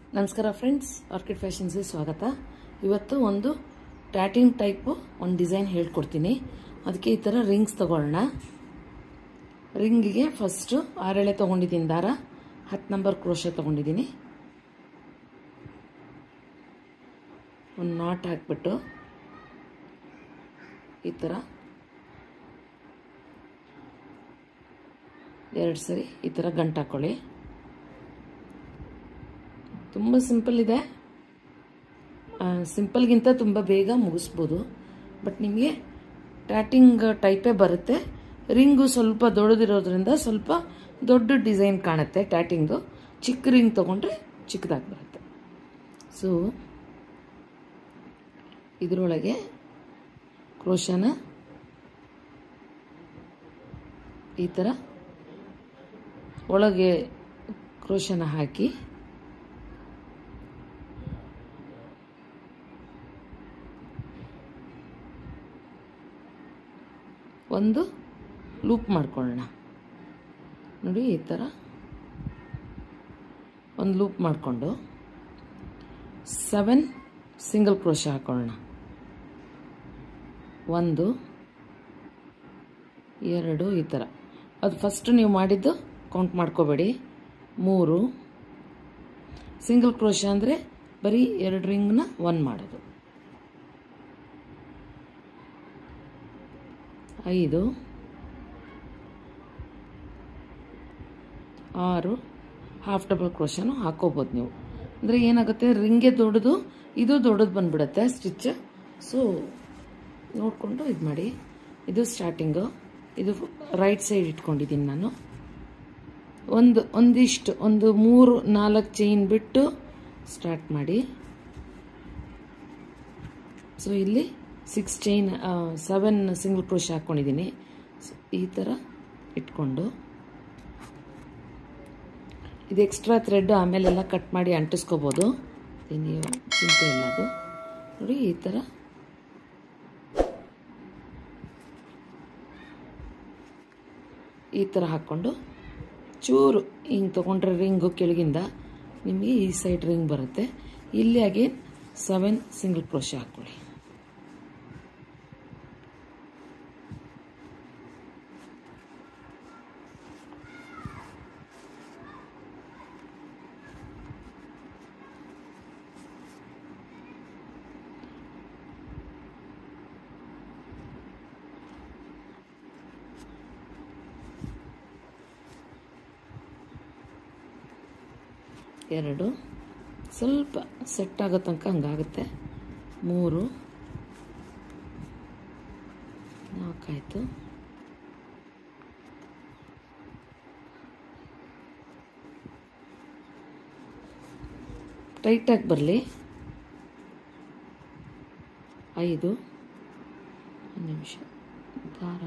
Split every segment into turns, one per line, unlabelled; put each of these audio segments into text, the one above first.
ನಮಸ್ಕಾರ friends orchid ಫ್ಯಾಷನ್ಸ್ಗೆ ಸ್ವಾಗತ ಇವತ್ತು ಒಂದು ಟ್ಯಾಟಿಂಗ್ ಟೈಪು ಒಂದು ಡಿಸೈನ್ ಹೇಳ್ಕೊಡ್ತೀನಿ ಅದಕ್ಕೆ ಈ ಥರ ರಿಂಗ್ಸ್ ತಗೊಳ್ಳೋಣ ರಿಂಗಿಗೆ ಫಸ್ಟು ಆರೆಳೆ ತೊಗೊಂಡಿದ್ದೀನಿ ದಾರ ಹತ್ತು ನಂಬರ್ ಕ್ರೋಶ ತೊಗೊಂಡಿದ್ದೀನಿ ಒಂದು ನಾಟ್ ಹಾಕ್ಬಿಟ್ಟು ಈ ಥರ ಎರಡು ಸರಿ ಈ ಥರ ಗಂಟು ಹಾಕ್ಕೊಳ್ಳಿ ತುಂಬ ಸಿಂಪಲ್ ಇದೆ ಸಿಂಪಲ್ಗಿಂತ ತುಂಬ ಬೇಗ ಮುಗಿಸ್ಬೋದು ಬಟ್ ನಿಮಗೆ ಟ್ಯಾಟಿಂಗ್ ಟೈಪೇ ಬರುತ್ತೆ ರಿಂಗು ಸ್ವಲ್ಪ ದೊಡ್ಡದಿರೋದ್ರಿಂದ ಸ್ವಲ್ಪ ದೊಡ್ಡ ಡಿಸೈನ್ ಕಾಣುತ್ತೆ ಟ್ಯಾಟಿಂಗು ಚಿಕ್ಕ ರಿಂಗ್ ತೊಗೊಂಡ್ರೆ ಚಿಕ್ಕದಾಗಿ ಬರುತ್ತೆ ಸೊ ಇದರೊಳಗೆ ಕ್ರೋಶನ ಈ ಥರ ಒಳಗೆ ಕ್ರೋಶನ ಹಾಕಿ ಒಂದು ಲೂಪ್ ಮಾಡ್ಕೊಳ್ಳೋಣ ನೋಡಿ ಈ ಥರ ಒಂದು ಲೂಪ್ ಮಾಡಿಕೊಂಡು ಸೆವೆನ್ ಸಿಂಗಲ್ ಕ್ರೋಶ ಹಾಕೊಳ್ಳೋಣ ಒಂದು ಎರಡು ಈ ಥರ ಅದು ಫಸ್ಟ್ ನೀವು ಮಾಡಿದ್ದು ಕೌಂಟ್ ಮಾಡ್ಕೋಬೇಡಿ ಮೂರು ಸಿಂಗಲ್ ಕ್ರೋಶ ಅಂದರೆ ಬರೀ ಎರಡು ರಿಂಗ್ನ ಒನ್ ಮಾಡೋದು ಐದು ಆರು ಹಾಫ್ ಡಬಲ್ ಕ್ರೋಶನು ಹಾಕೋಬೋದು ನೀವು ಅಂದರೆ ಏನಾಗುತ್ತೆ ರಿಂಗೆ ದೊಡ್ಡದು ಇದು ದೊಡ್ಡದು ಬಂದ್ಬಿಡುತ್ತೆ ಸ್ಟಿಚ್ ಸೊ ನೋಡಿಕೊಂಡು ಇದು ಮಾಡಿ ಇದು ಸ್ಟಾರ್ಟಿಂಗು ಇದು ರೈಟ್ ಸೈಡ್ ಇಟ್ಕೊಂಡಿದ್ದೀನಿ ನಾನು ಒಂದು ಒಂದಿಷ್ಟು ಒಂದು ಮೂರು ನಾಲ್ಕು ಚೈನ್ ಬಿಟ್ಟು ಸ್ಟಾರ್ಟ್ ಮಾಡಿ ಸೊ ಇಲ್ಲಿ six chain seven single crochet ಹಾಕ್ಕೊಂಡಿದ್ದೀನಿ ಈ ಥರ ಇಟ್ಕೊಂಡು ಇದು ಎಕ್ಸ್ಟ್ರಾ ಥ್ರೆಡ್ ಆಮೇಲೆಲ್ಲ ಕಟ್ ಮಾಡಿ ಅಂಟಿಸ್ಕೋಬೋದು ನೀವು ಚಿಂತೆ ಇಲ್ಲ ಅದು ನೋಡಿ ಈ ಥರ ಈ ಥರ ಹಾಕ್ಕೊಂಡು ಚೂರು ಹಿಂಗೆ ತೊಗೊಂಡ್ರೆ ರಿಂಗು ಕೆಳಗಿಂದ ನಿಮಗೆ ಈ ಸೈಡ್ ರಿಂಗ್ ಬರುತ್ತೆ ಇಲ್ಲಿ ಅಗೇನ್ ಸೆವೆನ್ ಸಿಂಗಲ್ ಕ್ರೋಶ ಹಾಕ್ಕೊಳ್ಳಿ ಎರಡು ಸ್ವಲ್ಪ ಸೆಟ್ ಆಗೋ ತನಕ ಹಂಗಾಗುತ್ತೆ ಮೂರು ನಾಲ್ಕಾಯಿತು ಟೈಟಾಗಿ ಬರಲಿ ಐದು ಒಂದು ನಿಮಿಷ ದಾರ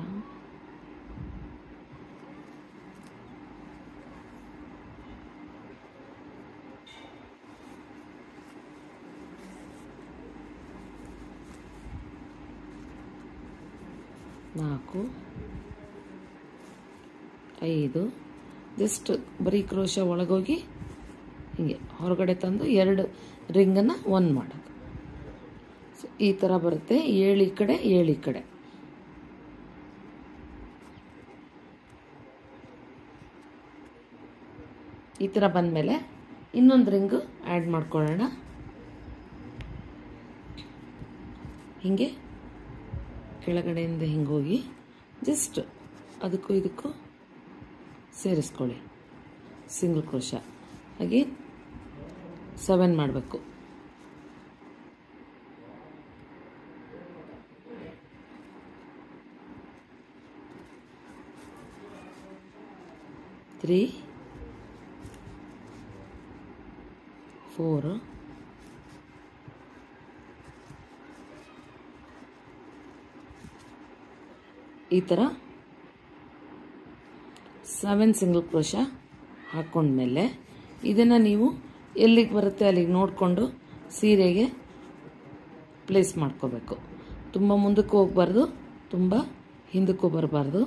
ನಾಲ್ಕು ಐದು ಜಸ್ಟ್ ಬರೀ ಕ್ರೋಶ ಒಳಗೋಗಿ ಹೀಗೆ ಹೊರಗಡೆ ತಂದು ಎರಡು ರಿಂಗನ್ನು ಒನ್ ಮಾಡೋದು ಸೊ ಈ ಥರ ಬರುತ್ತೆ ಏಳು ಈ ಕಡೆ ಏಳು ಈ ಕಡೆ ಈ ಥರ ಬಂದಮೇಲೆ ಇನ್ನೊಂದು ರಿಂಗು ಆ್ಯಡ್ ಮಾಡ್ಕೊಳ್ಳೋಣ ಹೀಗೆ ಕೆಳಗಡೆಯಿಂದ ಹಿಂಗೆ ಹೋಗಿ ಜಸ್ಟ್ ಅದಕ್ಕೂ ಇದಕ್ಕೂ ಸೇರಿಸ್ಕೊಳ್ಳಿ ಸಿಂಗಲ್ ಕ್ರೋಶ ಹಾಗೆ ಸೆವೆನ್ ಮಾಡಬೇಕು ತ್ರೀ ಫೋರು ಈ ಥರ ಸೆವೆನ್ ಸಿಂಗಲ್ ಕ್ರೋಶ ಹಾಕ್ಕೊಂಡ್ಮೇಲೆ ಇದನ್ನು ನೀವು ಎಲ್ಲಿಗೆ ಬರುತ್ತೆ ಅಲ್ಲಿಗೆ ನೋಡಿಕೊಂಡು ಸೀರೆಗೆ ಪ್ಲೇಸ್ ಮಾಡ್ಕೋಬೇಕು ತುಂಬ ಮುಂದಕ್ಕೂ ಹೋಗ್ಬಾರ್ದು ತುಂಬ ಹಿಂದಕ್ಕೂ ಬರಬಾರ್ದು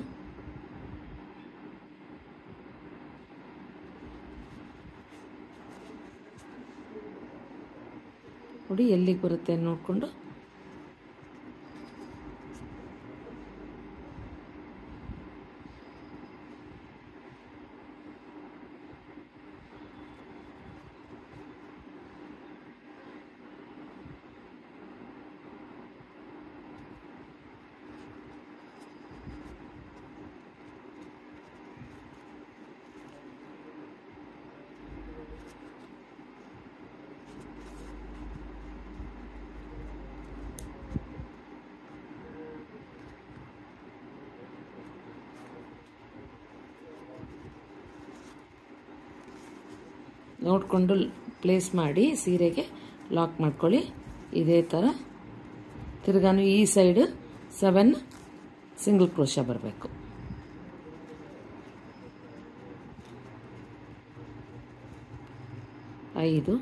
ನೋಡಿ ಎಲ್ಲಿಗೆ ಬರುತ್ತೆ ನೋಡಿಕೊಂಡು ನೋಡಿಕೊಂಡು ಪ್ಲೇಸ್ ಮಾಡಿ ಸೀರೆಗೆ ಲಾಕ್ ಮಾಡ್ಕೊಳ್ಳಿ ಇದೇ ಥರ ತಿರ್ಗಾನು ಈ ಸೈಡ್ ಸೆವೆನ್ ಸಿಂಗಲ್ ಕ್ರೋಶ ಬರಬೇಕು ಐದು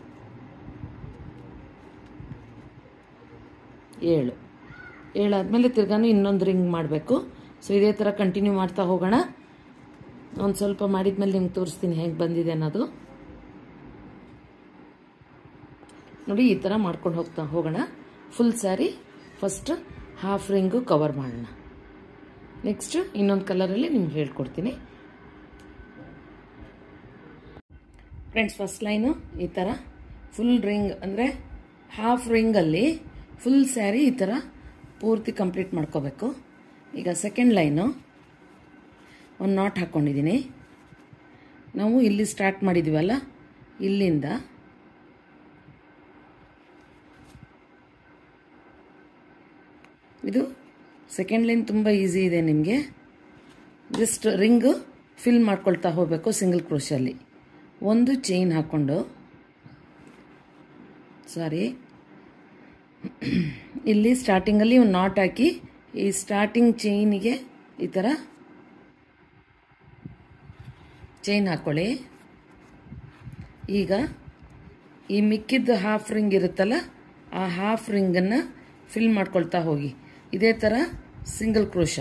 ಏಳು ಏಳಾದ್ಮೇಲೆ ತಿರ್ಗಾನು ಇನ್ನೊಂದು ರಿಂಗ್ ಮಾಡಬೇಕು ಸೊ ಇದೇ ಥರ ಕಂಟಿನ್ಯೂ ಮಾಡ್ತಾ ಹೋಗೋಣ ಒಂದು ಸ್ವಲ್ಪ ಮಾಡಿದ್ಮೇಲೆ ನಿಮ್ಗೆ ತೋರಿಸ್ತೀನಿ ಹೇಗೆ ಬಂದಿದೆ ಅನ್ನೋದು ನೋಡಿ ಈ ಥರ ಮಾಡ್ಕೊಂಡು ಹೋಗ್ತಾ ಹೋಗೋಣ full sari first half ring cover ಮಾಡೋಣ ನೆಕ್ಸ್ಟ್ ಇನ್ನೊಂದು ಕಲರಲ್ಲಿ ನಿಮ್ಗೆ ಹೇಳ್ಕೊಡ್ತೀನಿ ಫ್ರೆಂಡ್ಸ್ ಫಸ್ಟ್ ಲೈನು ಈ ಥರ ಫುಲ್ ರಿಂಗ್ ಅಂದರೆ ಹಾಫ್ ರಿಂಗಲ್ಲಿ ಫುಲ್ ಸ್ಯಾರಿ ಈ ಥರ ಪೂರ್ತಿ ಕಂಪ್ಲೀಟ್ ಮಾಡ್ಕೋಬೇಕು ಈಗ ಸೆಕೆಂಡ್ ಲೈನು ಒಂದು ನಾಟ್ ಹಾಕ್ಕೊಂಡಿದ್ದೀನಿ ನಾವು ಇಲ್ಲಿ ಸ್ಟಾರ್ಟ್ ಮಾಡಿದ್ದೀವಲ್ಲ ಇಲ್ಲಿಂದ ಇದು ಸೆಕೆಂಡ್ ಲೈನ್ ತುಂಬ ಈಸಿ ಇದೆ ನಿಮಗೆ ಜಸ್ಟ್ ರಿಂಗು ಫಿಲ್ ಮಾಡ್ಕೊಳ್ತಾ ಹೋಗಬೇಕು ಸಿಂಗಲ್ ಕ್ರೋಶಲ್ಲಿ ಒಂದು ಚೈನ್ ಹಾಕ್ಕೊಂಡು ಸಾರಿ ಇಲ್ಲಿ ಸ್ಟಾರ್ಟಿಂಗಲ್ಲಿ ಒಂದು ನಾಟ್ ಹಾಕಿ ಈ ಸ್ಟಾರ್ಟಿಂಗ್ ಚೈನಿಗೆ ಈ ಥರ ಚೈನ್ ಹಾಕ್ಕೊಳ್ಳಿ ಈಗ ಈ ಮಿಕ್ಕಿದ್ದ ಹಾಫ್ ರಿಂಗ್ ಇರುತ್ತಲ್ಲ ಆ ಹಾಫ್ ರಿಂಗನ್ನು ಫಿಲ್ ಮಾಡ್ಕೊಳ್ತಾ ಹೋಗಿ ಇದೇ ಥರ ಸಿಂಗಲ್ ಕ್ರೋಶ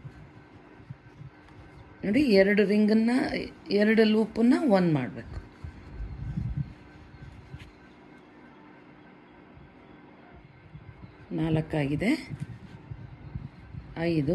ನೋಡಿ ಎರಡು ರಿಂಗನ್ನು ಎರಡು ಲೂಪನ್ನು ಒಂದು ಮಾಡಬೇಕು ನಾಲ್ಕಾಗಿದೆ ಐದು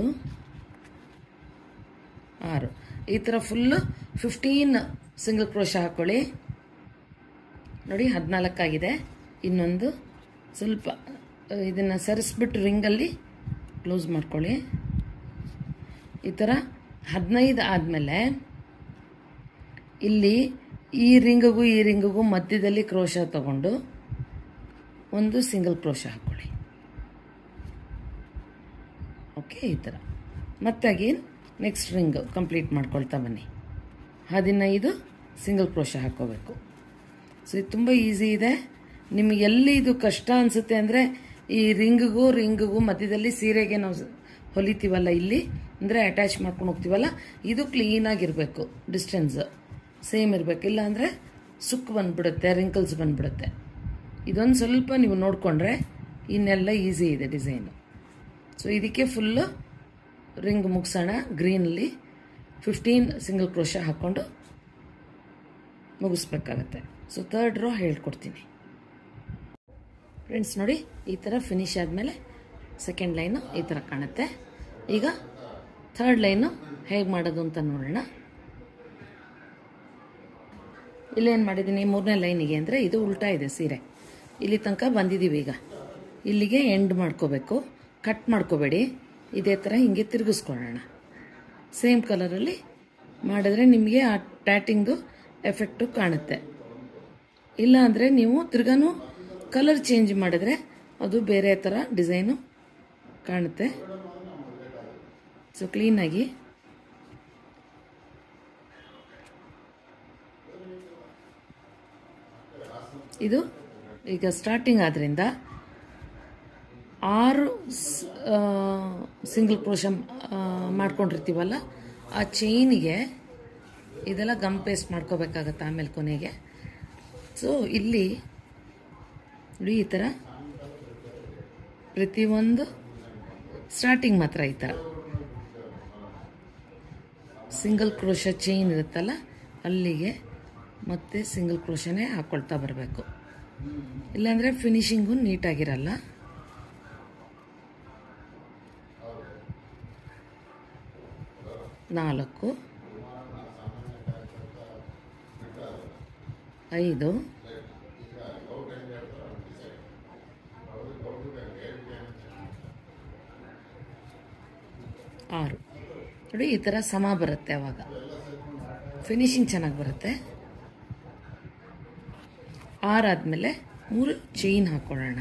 ಆರು ಈ ಥರ ಫುಲ್ಲು ಫಿಫ್ಟೀನ್ ಸಿಂಗಲ್ ಕ್ರೋಶ ಹಾಕ್ಕೊಳ್ಳಿ ನೋಡಿ ಹದಿನಾಲ್ಕಾಗಿದೆ ಇನ್ನೊಂದು ಸ್ವಲ್ಪ ಇದನ್ನು ಸರಿಸ್ಬಿಟ್ಟು ರಿಂಗಲ್ಲಿ ಕ್ಲೋಸ್ ಮಾಡ್ಕೊಳ್ಳಿ ಈ ಥರ ಹದಿನೈದು ಆದಮೇಲೆ ಇಲ್ಲಿ ಈ ರಿಂಗಿಗೂ ಈ ರಿಂಗಿಗೂ ಮಧ್ಯದಲ್ಲಿ ಕ್ರೋಶ ತಗೊಂಡು ಒಂದು ಸಿಂಗಲ್ ಕ್ರೋಶ ಹಾಕ್ಕೊಳ್ಳಿ ಓಕೆ ಈ ಥರ ಮತ್ತೆ ಅಗೇನ್ ನೆಕ್ಸ್ಟ್ ರಿಂಗ್ ಕಂಪ್ಲೀಟ್ ಮಾಡ್ಕೊಳ್ತಾ ಬನ್ನಿ ಹದಿನೈದು ಸಿಂಗಲ್ ಕ್ರೋಶ ಹಾಕ್ಕೋಬೇಕು ಸೊ ಇದು ತುಂಬ ಈಸಿ ಇದೆ ನಿಮಗೆ ಎಲ್ಲಿ ಇದು ಕಷ್ಟ ಅನಿಸುತ್ತೆ ಅಂದರೆ ಈ ರಿಂಗಿಗೂ ರಿಂಗಿಗೂ ಮಧ್ಯದಲ್ಲಿ ಸೀರೆಗೆ ನಾವು ಹೊಲಿತೀವಲ್ಲ ಇಲ್ಲಿ ಅಂದರೆ ಅಟ್ಯಾಚ್ ಮಾಡ್ಕೊಂಡು ಹೋಗ್ತೀವಲ್ಲ ಇದು ಕ್ಲೀನಾಗಿರಬೇಕು ಡಿಸ್ಟೆನ್ಸ್ ಸೇಮ್ ಇರಬೇಕು ಇಲ್ಲ ಅಂದರೆ ಸುಕ್ ಬಂದ್ಬಿಡುತ್ತೆ ರಿಂಕಲ್ಸ್ ಬಂದ್ಬಿಡುತ್ತೆ ಇದೊಂದು ಸ್ವಲ್ಪ ನೀವು ನೋಡಿಕೊಂಡ್ರೆ ಇನ್ನೆಲ್ಲ ಈಸಿ ಇದೆ ಡಿಸೈನು ಸೊ ಇದಕ್ಕೆ ಫುಲ್ಲು ರಿಂಗ್ ಮುಗಿಸೋಣ ಗ್ರೀನಲ್ಲಿ ಫಿಫ್ಟೀನ್ ಸಿಂಗಲ್ ಕ್ರೋಶ ಹಾಕ್ಕೊಂಡು ಮುಗಿಸ್ಬೇಕಾಗತ್ತೆ ಸೊ ತರ್ಡ್ ರೋ ಹೇಳ್ಕೊಡ್ತೀನಿ ಫ್ರೆಂಡ್ಸ್ ನೋಡಿ ಈ ಥರ ಫಿನಿಶ್ ಆದಮೇಲೆ ಸೆಕೆಂಡ್ ಲೈನು ಈ ಥರ ಕಾಣುತ್ತೆ ಈಗ ಥರ್ಡ್ ಲೈನು ಹೇಗೆ ಮಾಡೋದು ಅಂತ ನೋಡೋಣ ಇಲ್ಲೇನು ಮಾಡಿದ್ದೀನಿ ಮೂರನೇ ಲೈನಿಗೆ ಅಂದರೆ ಇದು ಉಲ್ಟಾ ಇದೆ ಸೀರೆ ಇಲ್ಲಿ ತನಕ ಬಂದಿದ್ದೀವಿ ಈಗ ಇಲ್ಲಿಗೆ ಎಂಡ್ ಮಾಡ್ಕೋಬೇಕು ಕಟ್ ಮಾಡ್ಕೋಬೇಡಿ ಇದೇ ಥರ ಹಿಂಗೆ ತಿರುಗಿಸ್ಕೊಳ್ಳೋಣ ಸೇಮ್ ಕಲರಲ್ಲಿ ಮಾಡಿದ್ರೆ ನಿಮಗೆ ಆ ಟ್ಯಾಟಿಂಗ್ದು ಎಫೆಕ್ಟು ಕಾಣುತ್ತೆ ಇಲ್ಲ ಅಂದರೆ ನೀವು ತಿರ್ಗಾನು ಕಲರ್ ಚೇಂಜ್ ಮಾಡಿದ್ರೆ ಅದು ಬೇರೆ ಥರ ಡಿಸೈನು ಕಾಣುತ್ತೆ ಸೊ ಕ್ಲೀನಾಗಿ ಇದು ಈಗ ಸ್ಟಾರ್ಟಿಂಗ್ ಆದ್ರಿಂದ ಆರು ಸಿಂಗಲ್ ಕ್ರೋಶ ಮಾಡ್ಕೊಂಡಿರ್ತೀವಲ್ಲ ಆ ಚೈನಿಗೆ ಇದೆಲ್ಲ ಗಮ್ ಪೇಸ್ಟ್ ಮಾಡ್ಕೋಬೇಕಾಗತ್ತೆ ಆಮೇಲೆ ಕೊನೆಗೆ ಸೊ ಇಲ್ಲಿ ನೋಡಿ ಈ ಥರ ಪ್ರತಿಯೊಂದು ಸ್ಟಾರ್ಟಿಂಗ್ ಮಾತ್ರ ಈ ಥರ ಸಿಂಗಲ್ ಕ್ರೋಶ ಚೈನ್ ಇರುತ್ತಲ್ಲ ಅಲ್ಲಿಗೆ ಮತ್ತೆ ಸಿಂಗಲ್ ಕ್ರೋಶನೇ ಹಾಕ್ಕೊಳ್ತಾ ಬರಬೇಕು ಇಲ್ಲಾಂದರೆ ಫಿನಿಶಿಂಗು ನೀಟಾಗಿರಲ್ಲ ನಾಲ್ಕು ಐದು ಆರು ನೋಡಿ ಈ ಥರ ಸಮ ಬರುತ್ತೆ ಅವಾಗ ಫಿನಿಶಿಂಗ್ ಚೆನ್ನಾಗಿ ಬರುತ್ತೆ ಆರಾದಮೇಲೆ ಮೂರು ಚೈನ್ ಹಾಕ್ಕೊಳ್ಳೋಣ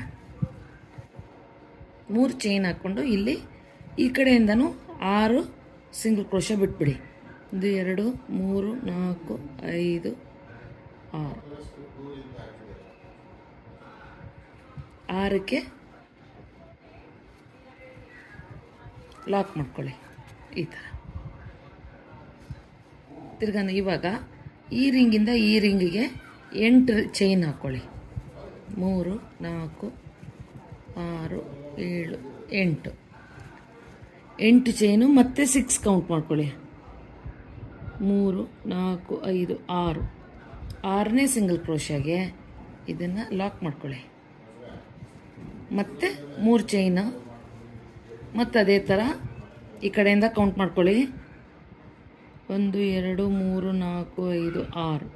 ಮೂರು ಚೈನ್ ಹಾಕ್ಕೊಂಡು ಇಲ್ಲಿ ಈ ಕಡೆಯಿಂದನೂ ಆರು ಸಿಂಗಲ್ ಕ್ರೋಶ ಬಿಟ್ಬಿಡಿ ಒಂದು ಎರಡು ಮೂರು ನಾಲ್ಕು ಐದು ಆರು ಆರಕ್ಕೆ ಲಾಕ್ ಮಾಡ್ಕೊಳ್ಳಿ ಈ ಥರ ತಿರ್ಗಾ ಇವಾಗ ಈ ರಿಂಗಿಂದ ಈ ರಿಂಗಿಗೆ ಎಂಟು ಚೈನ್ ಹಾಕ್ಕೊಳ್ಳಿ ಮೂರು ನಾಲ್ಕು ಆರು ಏಳು ಎಂಟು ಎಂಟು ಚೈನು ಮತ್ತೆ ಸಿಕ್ಸ್ ಕೌಂಟ್ ಮಾಡ್ಕೊಳ್ಳಿ ಮೂರು ನಾಲ್ಕು ಐದು ಆರು ಆರನೇ ಸಿಂಗಲ್ ಕ್ರೋಶಾಗೆ ಇದನ್ನು ಲಾಕ್ ಮಾಡ್ಕೊಳ್ಳಿ ಮತ್ತೆ ಮೂರು ಚೈನು ಮತ್ತು ಅದೇ ಥರ ಈ ಕಡೆಯಿಂದ ಕೌಂಟ್ ಮಾಡ್ಕೊಳ್ಳಿ ಒಂದು ಎರಡು ಮೂರು ನಾಲ್ಕು ಐದು ಆರು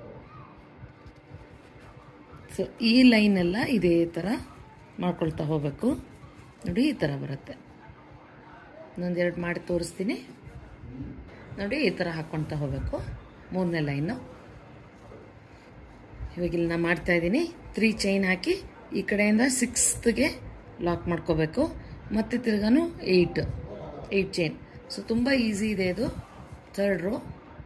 ಸೊ ಈ ಲೈನೆಲ್ಲ ಇದೇ ಥರ ಮಾಡ್ಕೊಳ್ತಾ ಹೋಗಬೇಕು ನೋಡಿ ಈ ಥರ ಬರುತ್ತೆ ಇನ್ನೊಂದೆರಡು ಮಾಡಿ ತೋರಿಸ್ತೀನಿ ನೋಡಿ ಈ ಥರ ಹಾಕ್ಕೊಳ್ತಾ ಹೋಗಬೇಕು ಮೂರನೇ ಲೈನು ಇವಾಗ ಇಲ್ಲಿ ನಾನು ಮಾಡ್ತಾ ಇದ್ದೀನಿ ತ್ರೀ ಚೈನ್ ಹಾಕಿ ಈ ಕಡೆಯಿಂದ ಸಿಕ್ಸ್ತ್ಗೆ ಲಾಕ್ ಮಾಡ್ಕೋಬೇಕು ಮತ್ತು ತಿರ್ಗಾನು ಏಯ್ಟ್ ಏಯ್ಟ್ ಚೈನ್ ಸೊ ತುಂಬ ಈಸಿ ಇದೆ ಇದು ಥರ್ಡ್ ರೋ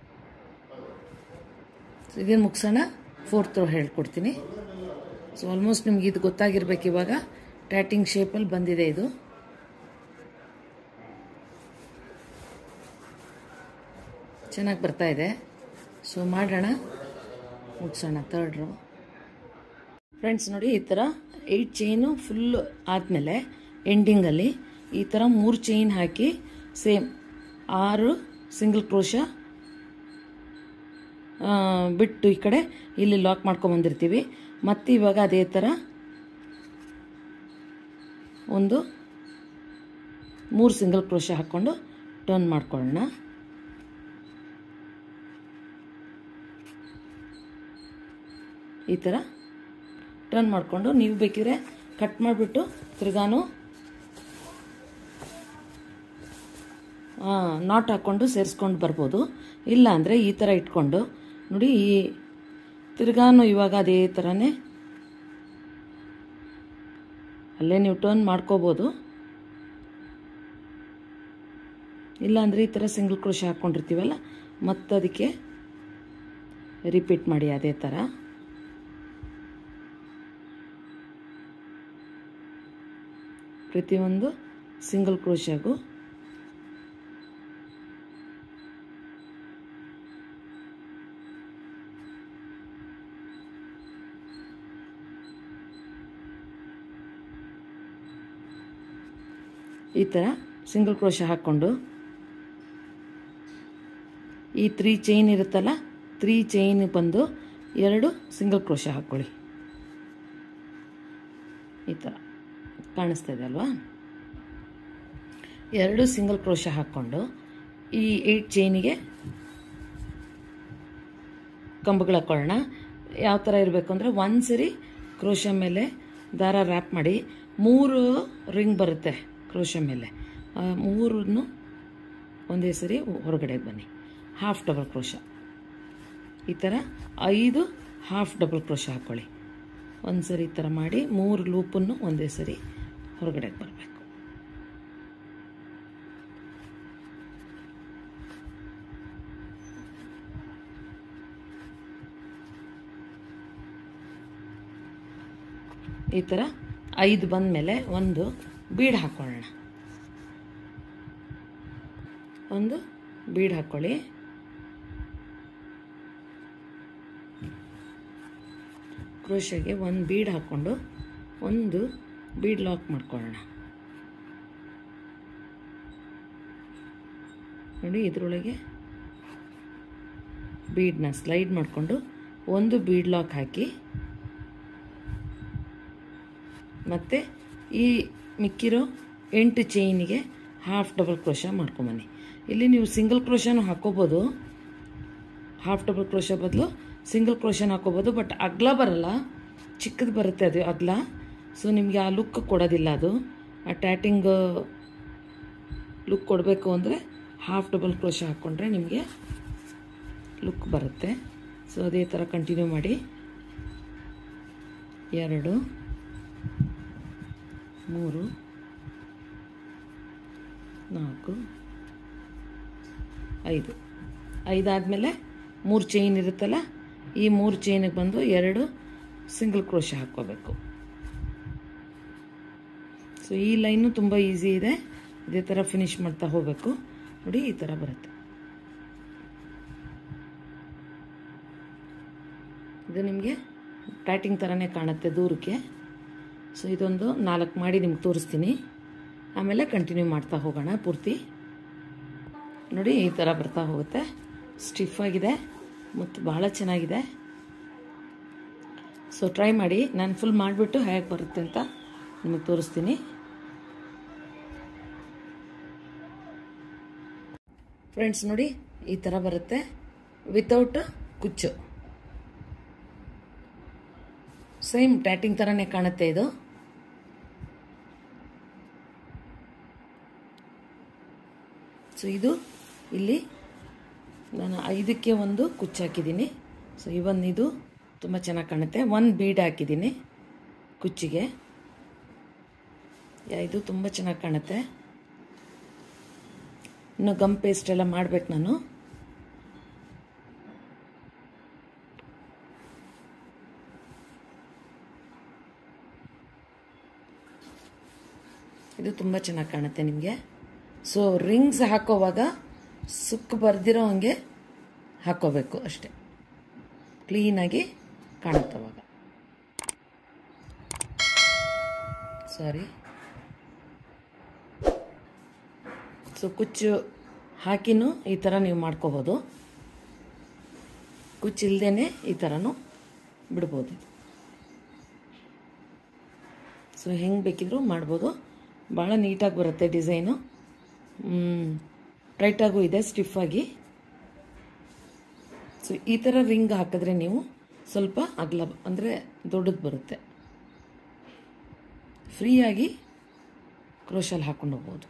ಇದನ್ನು ಮುಗಿಸೋಣ ಫೋರ್ತ್ ರೋ ಹೇಳ್ಕೊಡ್ತೀನಿ ಸೊ ಆಲ್ಮೋಸ್ಟ್ ನಿಮ್ಗೆ ಇದು ಗೊತ್ತಾಗಿರ್ಬೇಕು ಇವಾಗ ಟ್ಯಾಟಿಂಗ್ ಶೇಪಲ್ಲಿ ಬಂದಿದೆ ಇದು ಚೆನ್ನಾಗಿ ಬರ್ತಾ ಇದೆ ಸೊ ಮಾಡೋಣ ಮುಗಿಸೋಣ ಥರ್ಡ್ ರೋ ಫ್ರೆಂಡ್ಸ್ ನೋಡಿ ಈ ಥರ ಏಯ್ಟ್ ಚೈನು ಫುಲ್ ಆದಮೇಲೆ ಎಂಡಿಂಗಲ್ಲಿ ಈ ಥರ ಮೂರು ಚೈನ್ ಹಾಕಿ ಸೇಮ್ ಆರು ಸಿಂಗಲ್ ಕ್ರೋಶ ಬಿಟ್ಟು ಈ ಕಡೆ ಇಲ್ಲಿ ಲಾಕ್ ಮಾಡ್ಕೊಂಬಂದಿರ್ತೀವಿ ಮತ್ತು ಇವಾಗ ಅದೇ ಥರ ಒಂದು ಮೂರು ಸಿಂಗಲ್ ಕ್ರೋಶ ಹಾಕ್ಕೊಂಡು ಟರ್ನ್ ಮಾಡ್ಕೊಳ್ಳೋಣ ಈ ಥರ ಟರ್ನ್ ಮಾಡಿಕೊಂಡು ನೀವು ಬೇಕಿದ್ರೆ ಕಟ್ ಮಾಡಿಬಿಟ್ಟು ತಿರ್ಗಾನು ನಾಟ್ ಹಾಕ್ಕೊಂಡು ಸೇರಿಸ್ಕೊಂಡು ಬರ್ಬೋದು ಇಲ್ಲ ಅಂದರೆ ಈ ಥರ ಇಟ್ಕೊಂಡು ನೋಡಿ ಈ ತಿರ್ಗಾನು ಇವಾಗ ಅದೇ ಥರನೇ ಅಲ್ಲೇ ನೀವು ಟರ್ನ್ ಮಾಡ್ಕೋಬೋದು ಇಲ್ಲಾಂದರೆ ಈ ಥರ ಸಿಂಗಲ್ ಕ್ರೋಶ ಹಾಕ್ಕೊಂಡಿರ್ತೀವಲ್ಲ ಮತ್ತು ಅದಕ್ಕೆ ರಿಪೀಟ್ ಮಾಡಿ ಅದೇ ಥರ ಪ್ರತಿಯೊಂದು ಸಿಂಗಲ್ ಕ್ರೋಶಾಗೂ ಈ ಥರ ಸಿಂಗಲ್ ಕ್ರೋಶ ಹಾಕ್ಕೊಂಡು ಈ ತ್ರೀ ಚೈನ್ ಇರುತ್ತಲ್ಲ ತ್ರೀ ಚೈನ್ ಬಂದು ಎರಡು ಸಿಂಗಲ್ ಕ್ರೋಶ ಹಾಕ್ಕೊಳ್ಳಿ ಈ ಥರ ಕಾಣಿಸ್ತಾ ಇದೆ ಅಲ್ವಾ ಎರಡು ಸಿಂಗಲ್ ಕ್ರೋಶ ಹಾಕ್ಕೊಂಡು ಈ ಏಯ್ಟ್ ಚೈನಿಗೆ ಕಂಬಗಳು ಹಾಕ್ಕೊಳ್ಳೋಣ ಯಾವ ಥರ ಇರಬೇಕು ಅಂದರೆ ಒಂದು ಸರಿ ಕ್ರೋಶ ಮೇಲೆ ದಾರ ರ್ಯಾಪ್ ಮಾಡಿ ಮೂರು ರಿಂಗ್ ಬರುತ್ತೆ ಕ್ರೋಶ ಮೇಲೆ ಆ ಮೂರನ್ನು ಒಂದೇ ಸರಿ ಹೊರಗಡೆ ಬನ್ನಿ ಹಾಫ್ ಡಬಲ್ ಕ್ರೋಶ ಈ ಥರ ಐದು ಹಾಫ್ ಡಬಲ್ ಕ್ರೋಶ ಹಾಕ್ಕೊಳ್ಳಿ ಒಂದು ಸರಿ ಈ ಥರ ಮಾಡಿ ಮೂರು ಲೂಪನ್ನು ಒಂದೇ ಸರಿ ಹೊರಗಡೆ ಬರಬೇಕು ಈ ಥರ ಐದು ಬಂದ ಮೇಲೆ ಒಂದು ಬೀಡ್ ಹಾಕ್ಕೊಳ್ಳೋಣ ಒಂದು ಬೀಡ್ ಹಾಕ್ಕೊಳ್ಳಿ ಕ್ರೋಶೆಗೆ ಒಂದು ಬೀಡ್ ಹಾಕ್ಕೊಂಡು ಒಂದು ಬೀಡ್ ಲಾಕ್ ಮಾಡ್ಕೊಳ್ಳೋಣ ನೋಡಿ ಇದರೊಳಗೆ ಬೀಡನ್ನ ಸ್ಲೈಡ್ ಮಾಡಿಕೊಂಡು ಒಂದು ಬೀಡ್ ಲಾಕ್ ಹಾಕಿ ಮತ್ತು ಈ ಮಿಕ್ಕಿರೋ ಎಂಟು ಚೈನಿಗೆ ಹಾಫ್ ಡಬಲ್ ಕ್ರೋಶ ಮಾಡ್ಕೊಂಬನ್ನಿ ಇಲ್ಲಿ ನೀವು ಸಿಂಗಲ್ ಕ್ರೋಶನೂ ಹಾಕೋಬೋದು ಹಾಫ್ ಡಬಲ್ ಕ್ರೋಶ ಬದಲು ಸಿಂಗಲ್ ಕ್ರೋಶನ್ ಹಾಕೋಬೋದು ಬಟ್ ಅಗ್ಲ ಬರಲ್ಲ ಚಿಕ್ಕದು ಬರುತ್ತೆ ಅದು ಅಗ್ಲ ಸೊ ನಿಮಗೆ ಆ ಲುಕ್ ಕೊಡೋದಿಲ್ಲ ಅದು ಆ ಟ್ಯಾಟಿಂಗ್ ಲುಕ್ ಕೊಡಬೇಕು ಅಂದರೆ ಹಾಫ್ ಡಬಲ್ ಕ್ರೋಶ ಹಾಕ್ಕೊಂಡ್ರೆ ನಿಮಗೆ ಲುಕ್ ಬರುತ್ತೆ ಸೊ ಅದೇ ಥರ ಕಂಟಿನ್ಯೂ ಮಾಡಿ ಎರಡು ಮೂರು ನಾಲ್ಕು ಐದು ಐದಾದಮೇಲೆ ಮೂರು ಚೈನ್ ಇರುತ್ತಲ್ಲ ಈ ಮೂರು ಚೈನಿಗೆ ಬಂದು ಎರಡು ಸಿಂಗಲ್ ಕ್ರೋಶ ಹಾಕ್ಕೋಬೇಕು ಸೊ ಈ ಲೈನು ತುಂಬ ಈಸಿ ಇದೆ ಇದೇ ಥರ ಫಿನಿಶ್ ಮಾಡ್ತಾ ಹೋಗಬೇಕು ನೋಡಿ ಈ ಥರ ಬರುತ್ತೆ ಇದು ನಿಮಗೆ ಪ್ಯಾಟಿಂಗ್ ಥರನೇ ಕಾಣುತ್ತೆ ದೂರಕ್ಕೆ ಸೊ ಇದೊಂದು ನಾಲ್ಕು ಮಾಡಿ ನಿಮ್ಗೆ ತೋರಿಸ್ತೀನಿ ಆಮೇಲೆ ಕಂಟಿನ್ಯೂ ಮಾಡ್ತಾ ಹೋಗೋಣ ಪೂರ್ತಿ ನೋಡಿ ಈ ಥರ ಬರ್ತಾ ಹೋಗುತ್ತೆ ಸ್ಟಿಫ್ ಆಗಿದೆ ಮತ್ತು ಭಾಳ ಚೆನ್ನಾಗಿದೆ ಸೊ ಟ್ರೈ ಮಾಡಿ ನಾನು ಫುಲ್ ಮಾಡಿಬಿಟ್ಟು ಹೇಗೆ ಬರುತ್ತೆ ಅಂತ ನಿಮಗೆ ತೋರಿಸ್ತೀನಿ ಫ್ರೆಂಡ್ಸ್ ನೋಡಿ ಈ ಥರ ಬರುತ್ತೆ ವಿತೌಟ್ ಕುಚ್ಚು ಸೇಮ್ ಟ್ಯಾಟಿಂಗ್ ಥರನೇ ಕಾಣುತ್ತೆ ಇದು ಸೊ ಇದು ಇಲ್ಲಿ ನಾನು ಐದಕ್ಕೆ ಒಂದು ಕುಚ್ಚು ಹಾಕಿದ್ದೀನಿ ಸೊ ಇವನ್ ಇದು ತುಂಬ ಚೆನ್ನಾಗಿ ಕಾಣುತ್ತೆ ಒಂದು ಬೀಡ್ ಹಾಕಿದ್ದೀನಿ ಕುಚ್ಚಿಗೆ ಯಾ, ಇದು ತುಂಬ ಚೆನ್ನಾಗಿ ಕಾಣುತ್ತೆ ಇನ್ನು ಗಮ್ ಪೇಸ್ಟ್ ಎಲ್ಲ ಮಾಡ್ಬೇಕು ನಾನು ಇದು ತುಂಬ ಚೆನ್ನಾಗಿ ಕಾಣುತ್ತೆ ನಿಮಗೆ ಸೊ ರಿಂಗ್ಸ್ ಹಾಕೋವಾಗ ಸುಕ್ಕು ಬರ್ದಿರೋ ಹಂಗೆ ಹಾಕೋಬೇಕು ಅಷ್ಟೆ ಕ್ಲೀನಾಗಿ ಕಾಣುತ್ತವಾಗ ಸಾರಿ ಸೊ ಕುಚ್ಚು ಹಾಕಿನೂ ಈ ಥರ ನೀವು ಮಾಡ್ಕೋಬೋದು ಕುಚ್ಚಿಲ್ದೇ ಈ ಥರನೂ ಬಿಡ್ಬೋದು ಇದು ಸೊ ಹೆಂಗೆ ಬೇಕಿದ್ರೂ ಮಾಡ್ಬೋದು ಭಾಳ ನೀಟಾಗಿ ಬರುತ್ತೆ ಡಿಸೈನು ಟೈಟಾಗೂ ಇದೆ ಸ್ಟಿಫಾಗಿ ಸೊ ಈ ಥರ ರಿಂಗ್ ಹಾಕಿದ್ರೆ ನೀವು ಸ್ವಲ್ಪ ಅಗಲ ಅಂದರೆ ದೊಡ್ಡದು ಬರುತ್ತೆ ಫ್ರೀಯಾಗಿ ಕ್ರೋಶಲ್ಲಿ ಹಾಕೊಂಡು ಹೋಗ್ಬೋದು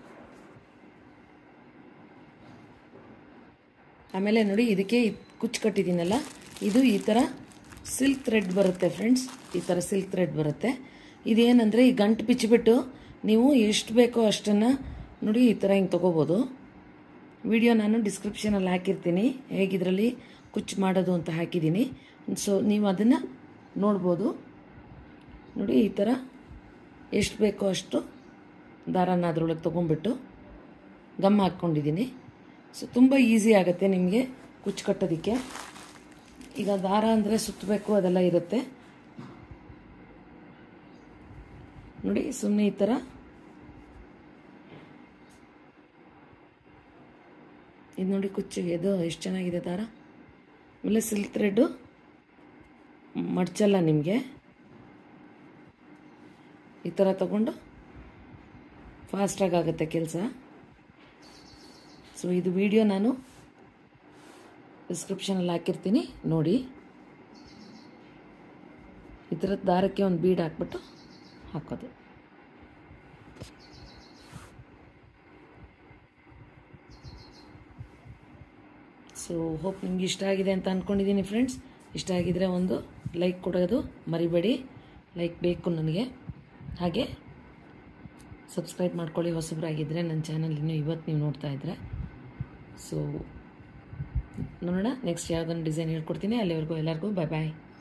ಆಮೇಲೆ ನೋಡಿ ಇದಕ್ಕೆ ಕುಚ್ಚು ಕಟ್ಟಿದ್ದೀನಲ್ಲ ಇದು ಈ ಥರ ಸಿಲ್ಕ್ ಥ್ರೆಡ್ ಬರುತ್ತೆ ಫ್ರೆಂಡ್ಸ್ ಈ ಥರ ಸಿಲ್ಕ್ ಥ್ರೆಡ್ ಬರುತ್ತೆ ಇದೇನಂದರೆ ಈ ಗಂಟು ಬಿಚ್ಚಿಬಿಟ್ಟು ನೀವು ಎಷ್ಟು ಬೇಕೋ ಅಷ್ಟನ್ನು ನೋಡಿ ಈ ಥರ ಹಿಂಗೆ ತೊಗೋಬೋದು ವಿಡಿಯೋ ನಾನು ಡಿಸ್ಕ್ರಿಪ್ಷನಲ್ಲಿ ಹಾಕಿರ್ತೀನಿ ಹೇಗಿದ್ರಲ್ಲಿ ಕುಚ್ಚು ಮಾಡೋದು ಅಂತ ಹಾಕಿದ್ದೀನಿ ಸೊ ನೀವು ಅದನ್ನು ನೋಡ್ಬೋದು ನೋಡಿ ಈ ಥರ ಎಷ್ಟು ಬೇಕೋ ಅಷ್ಟು ದಾರನ ಅದರೊಳಗೆ ತೊಗೊಂಡ್ಬಿಟ್ಟು ಗಮ್ ಹಾಕ್ಕೊಂಡಿದ್ದೀನಿ ಸೊ ತುಂಬ ಈಸಿ ಆಗುತ್ತೆ ನಿಮಗೆ ಕುಚ್ಚು ಕಟ್ಟೋದಕ್ಕೆ ಈಗ ದಾರ ಅಂದರೆ ಸುತ್ತಬೇಕು ಅದೆಲ್ಲ ಇರುತ್ತೆ ನೋಡಿ ಸುಮ್ಮನೆ ಈ ಥರ ಇದು ನೋಡಿ ಕುಚ್ಚಿಗೆ ಇದು ಎಷ್ಟು ಚೆನ್ನಾಗಿದೆ ದಾರ ಆಮೇಲೆ ಸಿಲ್ಕ್ ಥ್ರೆಡ್ಡು ಮಡ್ಚಲ್ಲ ನಿಮಗೆ ಈ ಥರ ತಗೊಂಡು ಫಾಸ್ಟಾಗಿ ಆಗುತ್ತೆ ಕೆಲಸ ಸೊ ಇದು ವಿಡಿಯೋ ನಾನು ಡಿಸ್ಕ್ರಿಪ್ಷನಲ್ಲಿ ಹಾಕಿರ್ತೀನಿ ನೋಡಿ ಈ ಥರದ ದಾರಕ್ಕೆ ಒಂದು ಬೀಡ್ ಹಾಕ್ಬಿಟ್ಟು ಹಾಕೋದು ಸೊ ಹೋಪ್ ನಿಮ್ಗೆ ಇಷ್ಟ ಆಗಿದೆ ಅಂತ ಅಂದ್ಕೊಂಡಿದ್ದೀನಿ ಫ್ರೆಂಡ್ಸ್ ಇಷ್ಟ ಆಗಿದರೆ ಒಂದು ಲೈಕ್ ಕೊಡೋದು ಮರಿಬೇಡಿ ಲೈಕ್ ಬೇಕು ನನಗೆ ಹಾಗೆ ಸಬ್ಸ್ಕ್ರೈಬ್ ಮಾಡ್ಕೊಳ್ಳಿ ಹೊಸಬ್ರಾಗಿದ್ದರೆ ನನ್ನ ಚಾನಲ್ ಇನ್ನೂ ಇವತ್ತು ನೀವು ನೋಡ್ತಾ ಇದ್ದರೆ ಸೊ ನೋಡೋಣ ನೆಕ್ಸ್ಟ್ ಯಾವುದನ್ನು ಡಿಸೈನ್ ಹೇಳ್ಕೊಡ್ತೀನಿ ಅಲ್ಲಿವರೆಗೂ ಎಲ್ಲರಿಗೂ ಬಾಯ್ ಬಾಯ್